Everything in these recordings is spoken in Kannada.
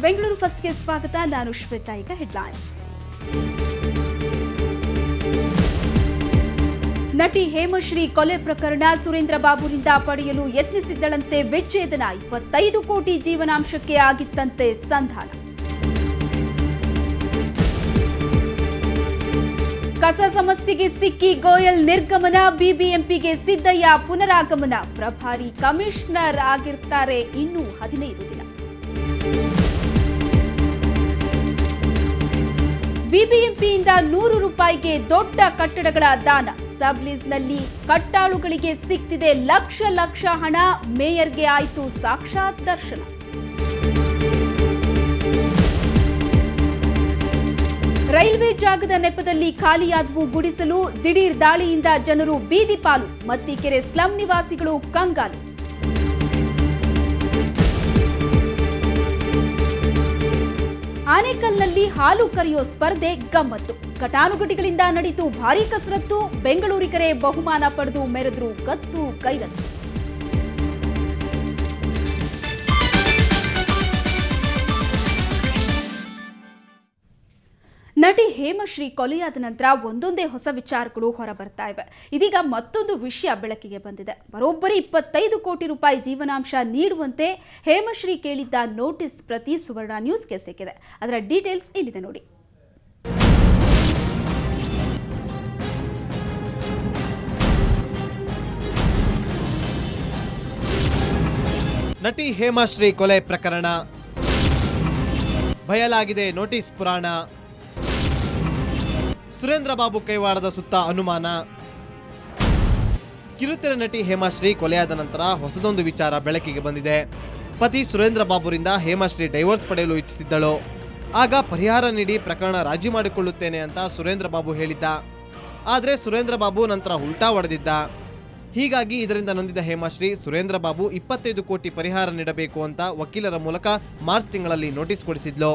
ಬೆಂಗಳೂರು ಫಸ್ಟ್ಗೆ ಸ್ವಾಗತ ನಾನು ಶ್ವೇತಾ ಈಗ ಹೆಡ್ಲೈನ್ಸ್ ನಟಿ ಹೇಮಶ್ರೀ ಕೊಲೆ ಪ್ರಕರಣ ಸುರೇಂದ್ರ ಬಾಬುರಿಂದ ಪಡೆಯಲು ಯತ್ನಿಸಿದ್ದಳಂತೆ ವಿಚ್ಛೇದನ ಇಪ್ಪತ್ತೈದು ಕೋಟಿ ಜೀವನಾಂಶಕ್ಕೆ ಆಗಿತ್ತಂತೆ ಸಂಧಾನ ಕಸ ಸಮಸ್ಯೆಗೆ ಸಿಕ್ಕಿ ಗೋಯಲ್ ನಿರ್ಗಮನ ಬಿಬಿಎಂಪಿಗೆ ಸಿದ್ದಯ್ಯ ಪುನರಾಗಮನ ಪ್ರಭಾರಿ ಕಮಿಷನರ್ ಆಗಿರ್ತಾರೆ ಇನ್ನೂ ಹದಿನೈದು ದಿನ ಬಿಬಿಎಂಪಿಯಿಂದ ನೂರು ರೂಪಾಯಿಗೆ ದೊಡ್ಡ ಕಟ್ಟಡಗಳ ದಾನ ಸಬ್ಲೀಸ್ನಲ್ಲಿ ಕಟ್ಟಾಳುಗಳಿಗೆ ಸಿಕ್ತಿದೆ ಲಕ್ಷ ಲಕ್ಷ ಹಣ ಮೇಯರ್ಗೆ ಆಯ್ತು ಸಾಕ್ಷಾತ್ ದರ್ಶನ ರೈಲ್ವೆ ಜಾಗದ ನೆಪದಲ್ಲಿ ಖಾಲಿಯಾದವು ಗುಡಿಸಲು ದಿಢೀರ್ ದಾಳಿಯಿಂದ ಜನರು ಬೀದಿ ಪಾಲು ಮತ್ತಿಕೆರೆ ಸ್ಲಂ ನಿವಾಸಿಗಳು ಕಂಗಾಲು ಆನೇಕಲ್ನಲ್ಲಿ ಹಾಲು ಕರೆಯೋ ಸ್ಪರ್ಧೆ ಗಮ್ಮತ್ತು ಘಟಾನುಘಟಿಗಳಿಂದ ನಡೀತು ಭಾರೀ ಕಸರತ್ತು ಬೆಂಗಳೂರಿಗರೇ ಬಹುಮಾನ ಪಡೆದು ಮೆರೆದ್ರು ಕತ್ತು ಕೈರತ್ತು ನಟಿ ಹೇಮಶ್ರೀ ಕೊಲೆಯಾದ ನಂತರ ಒಂದೊಂದೇ ಹೊಸ ವಿಚಾರಗಳು ಹೊರಬರ್ತಾ ಇವೆ ಇದೀಗ ಮತ್ತೊಂದು ವಿಷಯ ಬೆಳಕಿಗೆ ಬಂದಿದೆ ಬರೋಬ್ಬರಿ ಇಪ್ಪತ್ತೈದು ಕೋಟಿ ರೂಪಾಯಿ ಜೀವನಾಂಶ ನೀಡುವಂತೆ ಹೇಮಶ್ರೀ ಕೇಳಿದ್ದ ನೋಟಿಸ್ ಪ್ರತಿ ಸುವರ್ಣ ನ್ಯೂಸ್ಗೆ ಸಿಕ್ಕಿದೆ ಅದರ ಡೀಟೇಲ್ಸ್ ಇಲ್ಲಿದೆ ನೋಡಿ ನಟಿ ಹೇಮಾಶ್ರೀ ಕೊಲೆ ಪ್ರಕರಣ ಬಯಲಾಗಿದೆ ನೋಟಿಸ್ ಪುರಾಣ ಸುರೇಂದ್ರ ಬಾಬು ಕೈವಾಡದ ಸುತ್ತ ಅನುಮಾನ ಕಿರುತೆರೆ ನಟಿ ಹೇಮಾಶ್ರೀ ಕೊಲೆಯಾದ ನಂತರ ಹೊಸದೊಂದು ವಿಚಾರ ಬೆಳಕಿಗೆ ಬಂದಿದೆ ಪತಿ ಸುರೇಂದ್ರ ಬಾಬುರಿಂದ ಹೇಮಾಶ್ರೀ ಡೈವೋರ್ಸ್ ಪಡೆಯಲು ಇಚ್ಛಿಸಿದ್ದಳು ಆಗ ಪರಿಹಾರ ನೀಡಿ ಪ್ರಕರಣ ರಾಜಿ ಮಾಡಿಕೊಳ್ಳುತ್ತೇನೆ ಅಂತ ಸುರೇಂದ್ರ ಬಾಬು ಹೇಳಿದ್ದ ಆದರೆ ಸುರೇಂದ್ರ ಬಾಬು ನಂತರ ಉಲ್ಟಾ ಹೊಡೆದಿದ್ದ ಹೀಗಾಗಿ ಇದರಿಂದ ನೊಂದಿದ ಹೇಮಾಶ್ರೀ ಸುರೇಂದ್ರ ಬಾಬು ಇಪ್ಪತ್ತೈದು ಕೋಟಿ ಪರಿಹಾರ ನೀಡಬೇಕು ಅಂತ ವಕೀಲರ ಮೂಲಕ ಮಾರ್ಚ್ ತಿಂಗಳಲ್ಲಿ ನೋಟಿಸ್ ಕೊಡಿಸಿದ್ಲು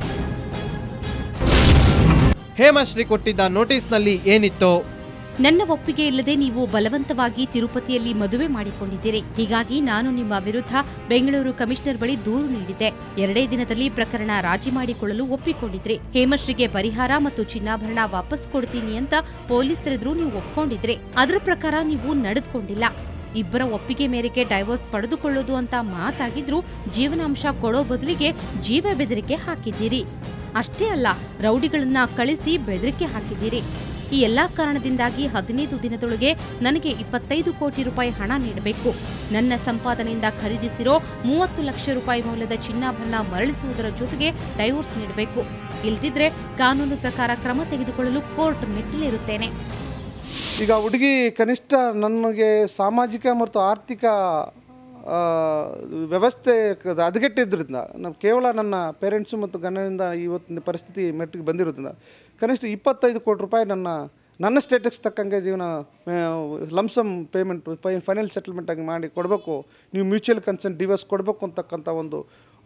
ಹೇಮಾಶ್ರೀ ಕೊಟ್ಟಿದ್ದ ನೋಟಿಸ್ನಲ್ಲಿ ಏನಿತ್ತು ನನ್ನ ಒಪ್ಪಿಗೆ ಇಲ್ಲದೆ ನೀವು ಬಲವಂತವಾಗಿ ತಿರುಪತಿಯಲ್ಲಿ ಮದುವೆ ಮಾಡಿಕೊಂಡಿದ್ದೀರಿ ಹೀಗಾಗಿ ನಾನು ನಿಮ್ಮ ವಿರುದ್ಧ ಬೆಂಗಳೂರು ಕಮಿಷನರ್ ಬಳಿ ದೂರು ನೀಡಿದ್ದೆ ಎರಡೇ ದಿನದಲ್ಲಿ ಪ್ರಕರಣ ರಾಜಿ ಮಾಡಿಕೊಳ್ಳಲು ಒಪ್ಪಿಕೊಂಡಿದ್ರಿ ಹೇಮಶ್ರೀಗೆ ಪರಿಹಾರ ಮತ್ತು ಚಿನ್ನಾಭರಣ ವಾಪಸ್ ಕೊಡ್ತೀನಿ ಅಂತ ಪೊಲೀಸರೆದುರು ನೀವು ಒಪ್ಕೊಂಡಿದ್ರಿ ಅದರ ಪ್ರಕಾರ ನೀವು ನಡೆದುಕೊಂಡಿಲ್ಲ ಇಬ್ಬರ ಒಪ್ಪಿಗೆ ಮೇರೆಗೆ ಡೈವೋರ್ಸ್ ಪಡೆದುಕೊಳ್ಳೋದು ಅಂತ ಮಾತಾಗಿದ್ರು ಜೀವನಾಂಶ ಕೊಡೋ ಬದಲಿಗೆ ಜೀವ ಬೆದರಿಕೆ ಹಾಕಿದ್ದೀರಿ ಅಷ್ಟೇ ಅಲ್ಲ ರೌಡಿಗಳನ್ನ ಕಳಿಸಿ ಬೆದರಿಕೆ ಹಾಕಿದ್ದೀರಿ ಈ ಎಲ್ಲಾ ಕಾರಣದಿಂದಾಗಿ ಹದಿನೈದು ದಿನದೊಳಗೆ ನನಗೆ ಇಪ್ಪತ್ತೈದು ಕೋಟಿ ರೂಪಾಯಿ ಹಣ ನೀಡಬೇಕು ನನ್ನ ಸಂಪಾದನೆಯಿಂದ ಖರೀದಿಸಿರೋ ಮೂವತ್ತು ಲಕ್ಷ ರೂಪಾಯಿ ಮೌಲ್ಯದ ಚಿನ್ನಾಭರಣ ಮರಳಿಸುವುದರ ಜೊತೆಗೆ ಡೈವೋರ್ಸ್ ನೀಡಬೇಕು ಇಲ್ದಿದ್ರೆ ಕಾನೂನು ಪ್ರಕಾರ ಕ್ರಮ ತೆಗೆದುಕೊಳ್ಳಲು ಕೋರ್ಟ್ ಮೆಟ್ಟಿಲೇರುತ್ತೇನೆ ಈಗ ಹುಡುಗಿ ಕನಿಷ್ಠ ನನಗೆ ಸಾಮಾಜಿಕ ಮತ್ತು ಆರ್ಥಿಕ ಆ, ವ್ಯವಸ್ಥೆ ಕ- ಹದಗೆಟ್ಟಿದ್ದರಿಂದ ನಾವು ಕೇವಲ ನನ್ನ ಪೇರೆಂಟ್ಸು ಮತ್ತು ಗಂಡನಿಂದ ಇವತ್ತಿನ ಪರಿಸ್ಥಿತಿ ಮೆಟ್ಟಿಗೆ ಬಂದಿರೋದ್ರಿಂದ ಕನಿಷ್ಠ ಇಪ್ಪತ್ತೈದು ಕೋಟಿ ರೂಪಾಯಿ ನನ್ನ ನನ್ನ ಸ್ಟೇಟಸ್ ತಕ್ಕಂಗೆ ಜೀವನ ಲಮ್ಸಮ್ ಪೇಮೆಂಟ್ ಫೈನಲ್ ಸೆಟಲ್ಮೆಂಟ್ ಆಗಿ ಮಾಡಿ ಕೊಡಬೇಕು ನೀವು ಮ್ಯೂಚುವಲ್ ಕನ್ಸೆಂಟ್ ಡಿವೋರ್ಸ್ ಕೊಡಬೇಕು ಅಂತಕ್ಕಂಥ ಒಂದು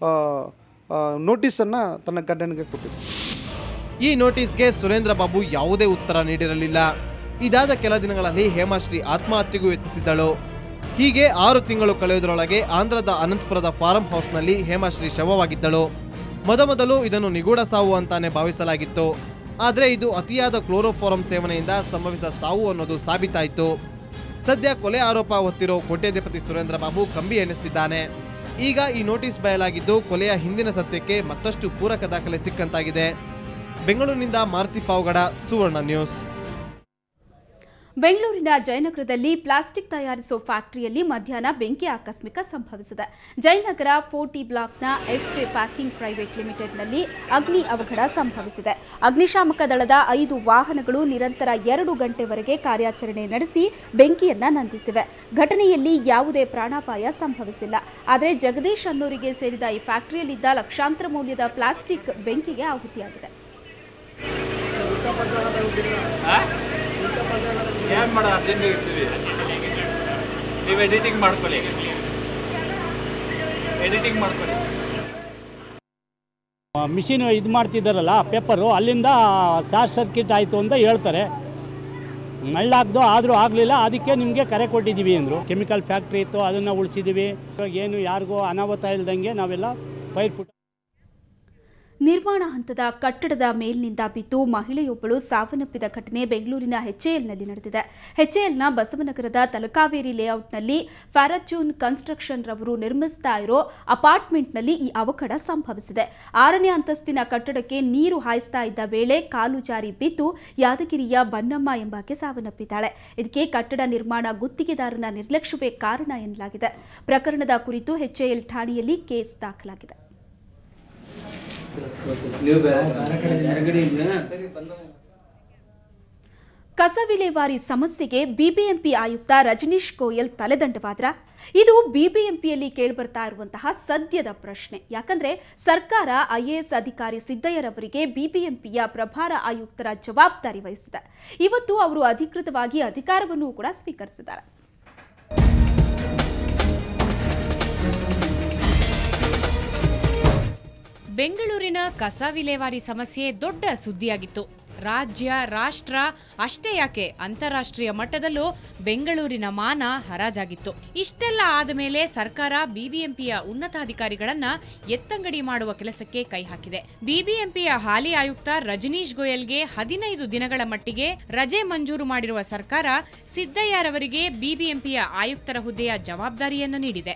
ನೋಟಿಸನ್ನು ತನ್ನ ಗಂಡನಿಗೆ ಕೊಟ್ಟಿದ್ದೆ ಈ ನೋಟಿಸ್ಗೆ ಸುರೇಂದ್ರ ಬಾಬು ಯಾವುದೇ ಉತ್ತರ ನೀಡಿರಲಿಲ್ಲ ಇದಾದ ಕೆಲ ದಿನಗಳಲ್ಲಿ ಹೇಮಾಶ್ರೀ ಆತ್ಮಹತ್ಯೆಗೂ ಯತ್ನಿಸಿದ್ದಳು ಹೀಗೆ ಆರು ತಿಂಗಳು ಕಳೆಯುವುದರೊಳಗೆ ಆಂಧ್ರದ ಅನಂತಪುರದ ಫಾರಂ ಹೌಸ್ನಲ್ಲಿ ಹೇಮಾಶ್ರೀ ಶವವಾಗಿದ್ದಳು ಮೊದಮೊದಲು ಇದನ್ನು ನಿಗೂಢ ಸಾವು ಅಂತಾನೆ ಭಾವಿಸಲಾಗಿತ್ತು ಆದರೆ ಇದು ಅತಿಯಾದ ಕ್ಲೋರೋಫಾರಂ ಸೇವನೆಯಿಂದ ಸಂಭವಿಸಿದ ಸಾವು ಅನ್ನೋದು ಸಾಬೀತಾಯಿತು ಸದ್ಯ ಕೊಲೆ ಆರೋಪ ಹೊತ್ತಿರೋ ಕೋಟ್ಯಾಧಿಪತಿ ಸುರೇಂದ್ರ ಬಾಬು ಕಂಬಿ ಎಣಿಸ್ತಿದ್ದಾನೆ ಈಗ ಈ ನೋಟಿಸ್ ಬಯಲಾಗಿದ್ದು ಕೊಲೆಯ ಹಿಂದಿನ ಸತ್ಯಕ್ಕೆ ಮತ್ತಷ್ಟು ಪೂರಕ ದಾಖಲೆ ಸಿಕ್ಕಂತಾಗಿದೆ ಬೆಂಗಳೂರಿನಿಂದ ಮಾರುತಿ ಪಾವಗಡ ಸುವರ್ಣ ನ್ಯೂಸ್ ಬೆಂಗಳೂರಿನ ಜಯನಗರದಲ್ಲಿ ಪ್ಲಾಸ್ಟಿಕ್ ತಯಾರಿಸೋ ಫ್ಯಾಕ್ಟರಿಯಲ್ಲಿ ಮಧ್ಯಾಹ್ನ ಬೆಂಕಿ ಆಕಸ್ಮಿಕ ಸಂಭವಿಸಿದೆ ಜಯನಗರ ಫೋರ್ಟಿ ಬ್ಲಾಕ್ನ ಎಸ್ಟೇ ಪ್ಯಾಕಿಂಗ್ ಪ್ರೈವೇಟ್ ಲಿಮಿಟೆಡ್ನಲ್ಲಿ ಅಗ್ನಿ ಅವಘಡ ಸಂಭವಿಸಿದೆ ಅಗ್ನಿಶಾಮಕ ದಳದ ಐದು ವಾಹನಗಳು ನಿರಂತರ ಎರಡು ಗಂಟೆವರೆಗೆ ಕಾರ್ಯಾಚರಣೆ ನಡೆಸಿ ಬೆಂಕಿಯನ್ನ ನಂದಿಸಿವೆ ಘಟನೆಯಲ್ಲಿ ಯಾವುದೇ ಪ್ರಾಣಾಪಾಯ ಸಂಭವಿಸಿಲ್ಲ ಆದರೆ ಜಗದೀಶ್ ಅನ್ನೋರಿಗೆ ಸೇರಿದ ಈ ಫ್ಯಾಕ್ಟರಿಯಲ್ಲಿದ್ದ ಲಕ್ಷಾಂತರ ಮೌಲ್ಯದ ಪ್ಲಾಸ್ಟಿಕ್ ಬೆಂಕಿಗೆ ಆಹುತಿಯಾಗಿದೆ ಏನು ಮಾಡೋದು ಅರ್ಜೆಂಟ್ ಇರ್ತೀವಿ ನೀವು ಎಡಿಟಿಂಗ್ ಮಾಡ್ಕೊಳ್ಳಿ ಎಡಿಟಿಂಗ್ ಮಾಡ್ಕೊಳ್ಳಿ ಮಿಷಿನ್ ಇದು ಮಾಡ್ತಿದ್ದಾರಲ್ಲ ಪೇಪರು ಅಲ್ಲಿಂದ ಶಾರ್ಟ್ ಸರ್ಕ್ಯೂಟ್ ಆಯಿತು ಅಂತ ಹೇಳ್ತಾರೆ ಮಳ್ಳಾಗ್ದು ಆದರೂ ಆಗಲಿಲ್ಲ ಅದಕ್ಕೆ ನಿಮಗೆ ಕರೆ ಕೊಟ್ಟಿದ್ದೀವಿ ಅಂದರು ಕೆಮಿಕಲ್ ಫ್ಯಾಕ್ಟ್ರಿ ಇತ್ತು ಅದನ್ನು ಉಳಿಸಿದ್ದೀವಿ ಇವಾಗ ಏನು ಯಾರಿಗೂ ಅನಾಹುತ ಇಲ್ದಂಗೆ ನಾವೆಲ್ಲ ಪೈರ್ ಪುಟ್ ನಿರ್ಮಾಣ ಹಂತದ ಕಟ್ಟಡದ ಮೇಲಿನಿಂದ ಬಿದ್ದು ಮಹಿಳೆಯೊಬ್ಬಳು ಸಾವನ್ನಪ್ಪಿದ ಘಟನೆ ಬೆಂಗಳೂರಿನ ಎಚ್ಎಎಲ್ನಲ್ಲಿ ನಡೆದಿದೆ ಎಚ್ಎಎಲ್ನ ಬಸವನಗರದ ತಲಕಾವೇರಿ ಲೇಔಟ್ನಲ್ಲಿ ಫ್ಯಾರಚೂನ್ ಕನ್ಸ್ಟ್ರಕ್ಷನ್ ರವರು ನಿರ್ಮಿಸ್ತಾ ಇರೋ ಅಪಾರ್ಟ್ಮೆಂಟ್ನಲ್ಲಿ ಈ ಅವಘಡ ಸಂಭವಿಸಿದೆ ಆರನೇ ಅಂತಸ್ತಿನ ಕಟ್ಟಡಕ್ಕೆ ನೀರು ಹಾಯಿಸ್ತಾ ಇದ್ದ ವೇಳೆ ಕಾಲು ಜಾರಿ ಬಿದ್ದು ಯಾದಗಿರಿಯ ಬನ್ನಮ್ಮ ಎಂಬಾಕೆ ಸಾವನ್ನಪ್ಪಿದ್ದಾಳೆ ಇದಕ್ಕೆ ಕಟ್ಟಡ ನಿರ್ಮಾಣ ಗುತ್ತಿಗೆದಾರನ ನಿರ್ಲಕ್ಷ್ಯವೇ ಕಾರಣ ಎನ್ನಲಾಗಿದೆ ಪ್ರಕರಣದ ಕುರಿತು ಎಚ್ಎಎಲ್ ಠಾಣೆಯಲ್ಲಿ ಕೇಸ್ ದಾಖಲಾಗಿದೆ ಕಸ ವಿಲೇವಾರಿ ಸಮಸ್ಯೆಗೆ ಬಿಬಿಎಂಪಿ ಆಯುಕ್ತ ರಜನೀಶ್ ಗೋಯಲ್ ತಲೆದಂಡವಾದ್ರ ಇದು ಬಿಬಿಎಂಪಿಯಲ್ಲಿ ಕೇಳಿಬರ್ತಾ ಇರುವಂತಹ ಸದ್ಯದ ಪ್ರಶ್ನೆ ಯಾಕಂದ್ರೆ ಸರ್ಕಾರ ಐಎಎಸ್ ಅಧಿಕಾರಿ ಸಿದ್ದಯ್ಯರವರಿಗೆ ಬಿಬಿಎಂಪಿಯ ಪ್ರಭಾರ ಆಯುಕ್ತರ ಜವಾಬ್ದಾರಿ ವಹಿಸಿದೆ ಇವತ್ತು ಅವರು ಅಧಿಕೃತವಾಗಿ ಅಧಿಕಾರವನ್ನು ಕೂಡ ಸ್ವೀಕರಿಸಿದ್ದಾರೆ ಬೆಂಗಳೂರಿನ ಕಸ ವಿಲೇವಾರಿ ಸಮಸ್ಯೆ ದೊಡ್ಡ ಸುದ್ದಿಯಾಗಿತ್ತು ರಾಜ್ಯ ರಾಷ್ಟ್ರ ಅಷ್ಟೇ ಯಾಕೆ ಅಂತಾರಾಷ್ಟ್ರೀಯ ಮಟ್ಟದಲ್ಲೂ ಬೆಂಗಳೂರಿನ ಮಾನ ಹರಾಜಾಗಿತ್ತು ಇಷ್ಟೆಲ್ಲ ಆದ ಮೇಲೆ ಸರ್ಕಾರ ಬಿಬಿಎಂಪಿಯ ಉನ್ನತಾಧಿಕಾರಿಗಳನ್ನ ಎತ್ತಂಗಡಿ ಮಾಡುವ ಕೆಲಸಕ್ಕೆ ಕೈ ಹಾಕಿದೆ ಬಿಬಿಎಂಪಿಯ ಹಾಲಿ ಆಯುಕ್ತ ರಜನೀಶ್ ಗೋಯಲ್ಗೆ ಹದಿನೈದು ದಿನಗಳ ಮಟ್ಟಿಗೆ ರಜೆ ಮಂಜೂರು ಮಾಡಿರುವ ಸರ್ಕಾರ ಸಿದ್ದಯ್ಯರವರಿಗೆ ಬಿಬಿಎಂಪಿಯ ಆಯುಕ್ತರ ಹುದ್ದೆಯ ಜವಾಬ್ದಾರಿಯನ್ನು ನೀಡಿದೆ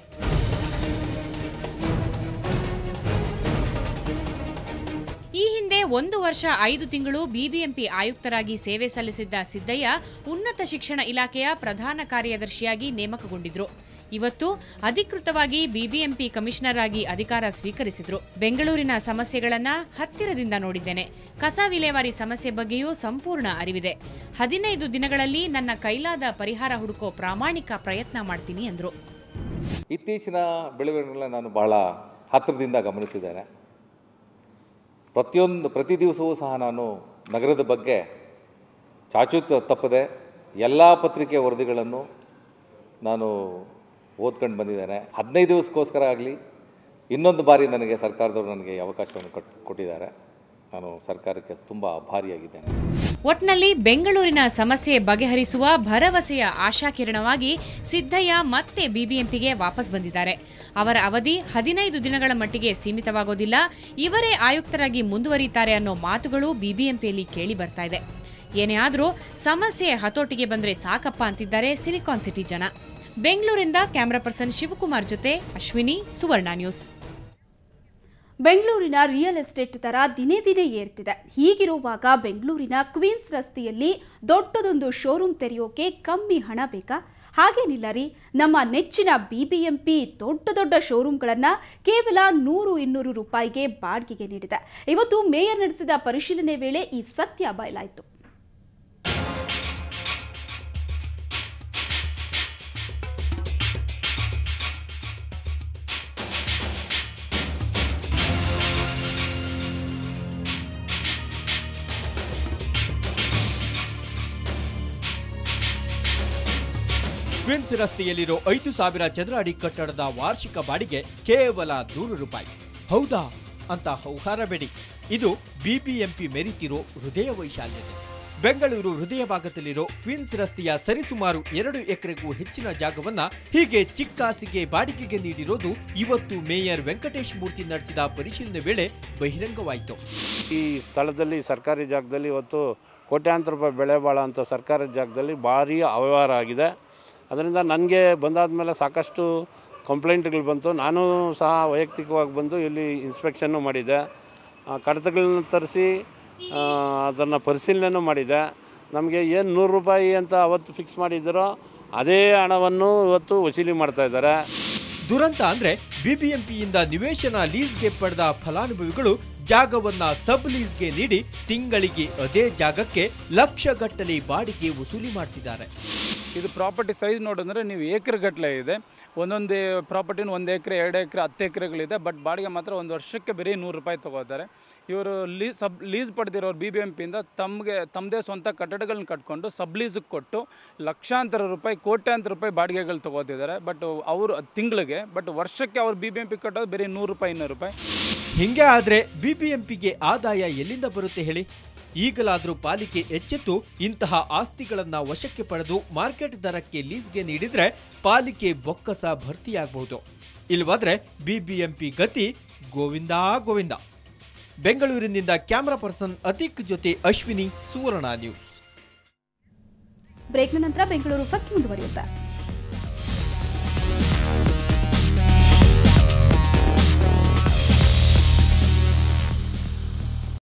ಈ ಹಿಂದೆ ಒಂದು ವರ್ಷ ಐದು ತಿಂಗಳು ಬಿಬಿಎಂಪಿ ಆಯುಕ್ತರಾಗಿ ಸೇವೆ ಸಲ್ಲಿಸಿದ್ದ ಸಿದ್ದಯ್ಯ ಉನ್ನತ ಶಿಕ್ಷಣ ಇಲಾಖೆಯ ಪ್ರಧಾನ ಕಾರ್ಯದರ್ಶಿಯಾಗಿ ನೇಮಕಗೊಂಡಿದ್ರು ಇವತ್ತು ಅಧಿಕೃತವಾಗಿ ಬಿಬಿಎಂಪಿ ಕಮಿಷನರ್ ಆಗಿ ಅಧಿಕಾರ ಸ್ವೀಕರಿಸಿದ್ರು ಬೆಂಗಳೂರಿನ ಸಮಸ್ಯೆಗಳನ್ನ ಹತ್ತಿರದಿಂದ ನೋಡಿದ್ದೇನೆ ಕಸ ವಿಲೇವಾರಿ ಸಮಸ್ಯೆ ಬಗ್ಗೆಯೂ ಸಂಪೂರ್ಣ ಅರಿವಿದೆ ಹದಿನೈದು ದಿನಗಳಲ್ಲಿ ನನ್ನ ಕೈಲಾದ ಪರಿಹಾರ ಹುಡುಕೋ ಪ್ರಾಮಾಣಿಕ ಪ್ರಯತ್ನ ಮಾಡ್ತೀನಿ ಅಂದ್ರು ಇತ್ತೀಚಿನ ಬೆಳವಣಿಗೆಗಳನ್ನ ನಾನು ಭಾಳ ಹತ್ತಿರದಿಂದ ಗಮನಿಸಿದ್ದೇನೆ ಪ್ರತಿಯೊಂದು ಪ್ರತಿ ದಿವಸವೂ ಸಹ ನಾನು ನಗರದ ಬಗ್ಗೆ ಚಾಚು ತಪ್ಪದೆ ಎಲ್ಲ ಪತ್ರಿಕೆ ವರದಿಗಳನ್ನು ನಾನು ಓದ್ಕೊಂಡು ಬಂದಿದ್ದೇನೆ ಹದಿನೈದು ದಿವಸಕ್ಕೋಸ್ಕರ ಆಗಲಿ ಇನ್ನೊಂದು ಬಾರಿ ನನಗೆ ಸರ್ಕಾರದವರು ನನಗೆ ಈ ಅವಕಾಶವನ್ನು ಕೊಟ್ ಕೊಟ್ಟಿದ್ದಾರೆ ನಾನು ಸರ್ಕಾರಕ್ಕೆ ತುಂಬ ಆಭಾರಿಯಾಗಿದ್ದೇನೆ ಒಟ್ನಲ್ಲಿ ಬೆಂಗಳೂರಿನ ಸಮಸ್ಯೆ ಬಗೆಹರಿಸುವ ಭರವಸೆಯ ಆಶಾಕಿರಣವಾಗಿ ಸಿದ್ದಯ್ಯ ಮತ್ತೆ ಬಿಬಿಎಂಪಿಗೆ ವಾಪಸ್ ಬಂದಿದ್ದಾರೆ ಅವರ ಅವಧಿ ಹದಿನೈದು ದಿನಗಳ ಮಟ್ಟಿಗೆ ಸೀಮಿತವಾಗೋದಿಲ್ಲ ಇವರೇ ಆಯುಕ್ತರಾಗಿ ಮುಂದುವರಿತಾರೆ ಅನ್ನೋ ಮಾತುಗಳು ಬಿಬಿಎಂಪಿಯಲ್ಲಿ ಕೇಳಿ ಬರ್ತಾ ಇದೆ ಏನೇ ಆದರೂ ಸಮಸ್ಯೆ ಹತೋಟಿಗೆ ಬಂದ್ರೆ ಸಾಕಪ್ಪ ಅಂತಿದ್ದಾರೆ ಸಿಲಿಕಾನ್ ಸಿಟಿ ಜನ ಬೆಂಗಳೂರಿಂದ ಕ್ಯಾಮರಾ ಪರ್ಸನ್ ಶಿವಕುಮಾರ್ ಜೊತೆ ಅಶ್ವಿನಿ ಸುವರ್ಣ ನ್ಯೂಸ್ ಬೆಂಗಳೂರಿನ ರಿಯಲ್ ಎಸ್ಟೇಟ್ ದರ ದಿನೇ ದಿನೇ ಏರ್ತಿದೆ ಹೀಗಿರುವಾಗ ಬೆಂಗಳೂರಿನ ಕ್ವೀನ್ಸ್ ರಸ್ತೆಯಲ್ಲಿ ದೊಡ್ಡದೊಂದು ಶೋರೂಮ್ ತೆರೆಯೋಕೆ ಕಮ್ಮಿ ಹಣ ಬೇಕಾ ಹಾಗೇನಿಲ್ಲ ರೀ ನಮ್ಮ ನೆಚ್ಚಿನ ಬಿಬಿಎಂಪಿ ದೊಡ್ಡ ದೊಡ್ಡ ಶೋರೂಮ್ಗಳನ್ನು ಕೇವಲ ನೂರು ಇನ್ನೂರು ರೂಪಾಯಿಗೆ ಬಾಡಿಗೆಗೆ ನೀಡಿದೆ ಇವತ್ತು ಮೇಯರ್ ನಡೆಸಿದ ಪರಿಶೀಲನೆ ವೇಳೆ ಈ ಸತ್ಯ ಬಯಲಾಯಿತು ಕ್ವಿನ್ಸ್ ರಸ್ತೆಯಲ್ಲಿರೋ ಐದು ಸಾವಿರ ಚದರ ಅಡಿ ಕಟ್ಟಡದ ವಾರ್ಷಿಕ ಬಾಡಿಗೆ ಕೇವಲ ನೂರು ರೂಪಾಯಿ ಹೌದಾ ಅಂತ ಹೌಹಾರಬೇಡಿ ಇದು ಬಿಬಿಎಂಪಿ ಮೆರಿತಿರೋ ಹೃದಯ ವೈಶಾಲ್ಯತೆ ಬೆಂಗಳೂರು ಹೃದಯ ಭಾಗದಲ್ಲಿರೋ ಕ್ವೀನ್ಸ್ ರಸ್ತೆಯ ಸರಿಸುಮಾರು ಎರಡು ಎಕರೆಗೂ ಹೆಚ್ಚಿನ ಜಾಗವನ್ನ ಹೀಗೆ ಚಿಕ್ಕಾಸಿಗೆ ಬಾಡಿಗೆಗೆ ನೀಡಿರೋದು ಇವತ್ತು ಮೇಯರ್ ವೆಂಕಟೇಶ್ ಮೂರ್ತಿ ನಡೆಸಿದ ಪರಿಶೀಲನೆ ವೇಳೆ ಬಹಿರಂಗವಾಯಿತು ಈ ಸ್ಥಳದಲ್ಲಿ ಸರ್ಕಾರಿ ಜಾಗದಲ್ಲಿ ಇವತ್ತು ಕೋಟ್ಯಾಂತರ ರೂಪಾಯಿ ಬೆಳೆ ಬಾಳೋ ಸರ್ಕಾರಿ ಜಾಗದಲ್ಲಿ ಭಾರಿ ಅವ್ಯವಹಾರ ಆಗಿದೆ ಅದರಿಂದ ನನಗೆ ಬಂದಾದ ಮೇಲೆ ಸಾಕಷ್ಟು ಕಂಪ್ಲೇಂಟ್ಗಳು ಬಂತು ನಾನು ಸಹ ವೈಯಕ್ತಿಕವಾಗಿ ಬಂದು ಇಲ್ಲಿ ಇನ್ಸ್ಪೆಕ್ಷನ್ನು ಮಾಡಿದೆ ಆ, ಕಡತಗಳನ್ನ ತರಿಸಿ ಅದನ್ನು ಪರಿಶೀಲನೆ ಮಾಡಿದೆ ನಮಗೆ ಏನು ನೂರು ರೂಪಾಯಿ ಅಂತ ಅವತ್ತು ಫಿಕ್ಸ್ ಮಾಡಿದ್ದರೋ ಅದೇ ಹಣವನ್ನು ಇವತ್ತು ವಸೂಲಿ ಮಾಡ್ತಾ ಇದ್ದಾರೆ ದುರಂತ ಅಂದ್ರೆ ಬಿಬಿಎಂಪಿಯಿಂದ ನಿವೇಶನ ಲೀಸ್ಗೆ ಪಡೆದ ಫಲಾನುಭವಿಗಳು ಜಾಗವನ್ನ ಸಬ್ ಲೀಸ್ಗೆ ನೀಡಿ ತಿಂಗಳಿಗೆ ಅದೇ ಜಾಗಕ್ಕೆ ಲಕ್ಷಗಟ್ಟಲೆ ಬಾಡಿಗೆ ವಸೂಲಿ ಮಾಡ್ತಿದ್ದಾರೆ ಇದು ಪ್ರಾಪರ್ಟಿ ಸೈಜ್ ನೋಡಿದ್ರೆ ನೀವು ಏಕರ್ ಗಟ್ಟಲೆ ಇದೆ ಒಂದೊಂದು ಪ್ರಾಪರ್ಟಿನ ಒಂದು ಎಕರೆ ಎರಡು ಎಕರೆ ಹತ್ತು ಎಕರೆಗಳಿದೆ ಬಟ್ ಬಾಡಿಗೆ ಮಾತ್ರ ಒಂದು ವರ್ಷಕ್ಕೆ ಬರೀ ನೂರು ರೂಪಾಯಿ ತೊಗೋತಾರೆ ಇವರು ಲೀ ಸಬ್ ಲೀಸ್ ಪಡೆದಿರೋರು ಬಿ ಬಿ ಎಂ ಪಿಯಿಂದ ತಮಗೆ ತಮ್ಮದೇ ಸ್ವಂತ ಕಟ್ಟಡಗಳನ್ನ ಕಟ್ಕೊಂಡು ಸಬ್ ಲೀಸಿಗೆ ಕೊಟ್ಟು ಲಕ್ಷಾಂತರ ರೂಪಾಯಿ ಕೋಟ್ಯಾಂತರ ರೂಪಾಯಿ ಬಾಡಿಗೆಗಳು ತೊಗೋತಿದ್ದಾರೆ ಬಟ್ ಅವರು ತಿಂಗಳಿಗೆ ಬಟ್ ವರ್ಷಕ್ಕೆ ಅವ್ರು ಬಿ ಬಿ ಎಂ ಪಿ ಕಟ್ಟೋದು ಬರೀ ನೂರು ರೂಪಾಯಿ ಇನ್ನೂರು ರೂಪಾಯಿ ಹಿಂಗೆ ಆದ್ರೆ ಬಿಬಿಎಂಪಿಗೆ ಆದಾಯ ಎಲ್ಲಿಂದ ಬರುತ್ತೆ ಹೇಳಿ ಈಗಲಾದರೂ ಪಾಲಿಕೆ ಎಚ್ಚೆತ್ತು ಇಂತಹ ಆಸ್ತಿಗಳನ್ನ ವಶಕ್ಕೆ ಪಡೆದು ಮಾರ್ಕೆಟ್ ದರಕ್ಕೆ ಲೀಸ್ಗೆ ನೀಡಿದ್ರೆ ಪಾಲಿಕೆ ಬೊಕ್ಕಸ ಭರ್ತಿಯಾಗಬಹುದು ಇಲ್ವಾದ್ರೆ ಬಿಬಿಎಂಪಿ ಗತಿ ಗೋವಿಂದ ಗೋವಿಂದ ಬೆಂಗಳೂರಿನಿಂದ ಕ್ಯಾಮರಾ ಪರ್ಸನ್ ಅತೀಕ್ ಜೊತೆ ಅಶ್ವಿನಿ ಸುವರ್ಣ ನ್ಯೂಸ್ ಬ್ರೇಕ್ನ ನಂತರ ಬೆಂಗಳೂರು ಫಸ್ಟ್ ಮುಂದುವರಿಯುತ್ತೆ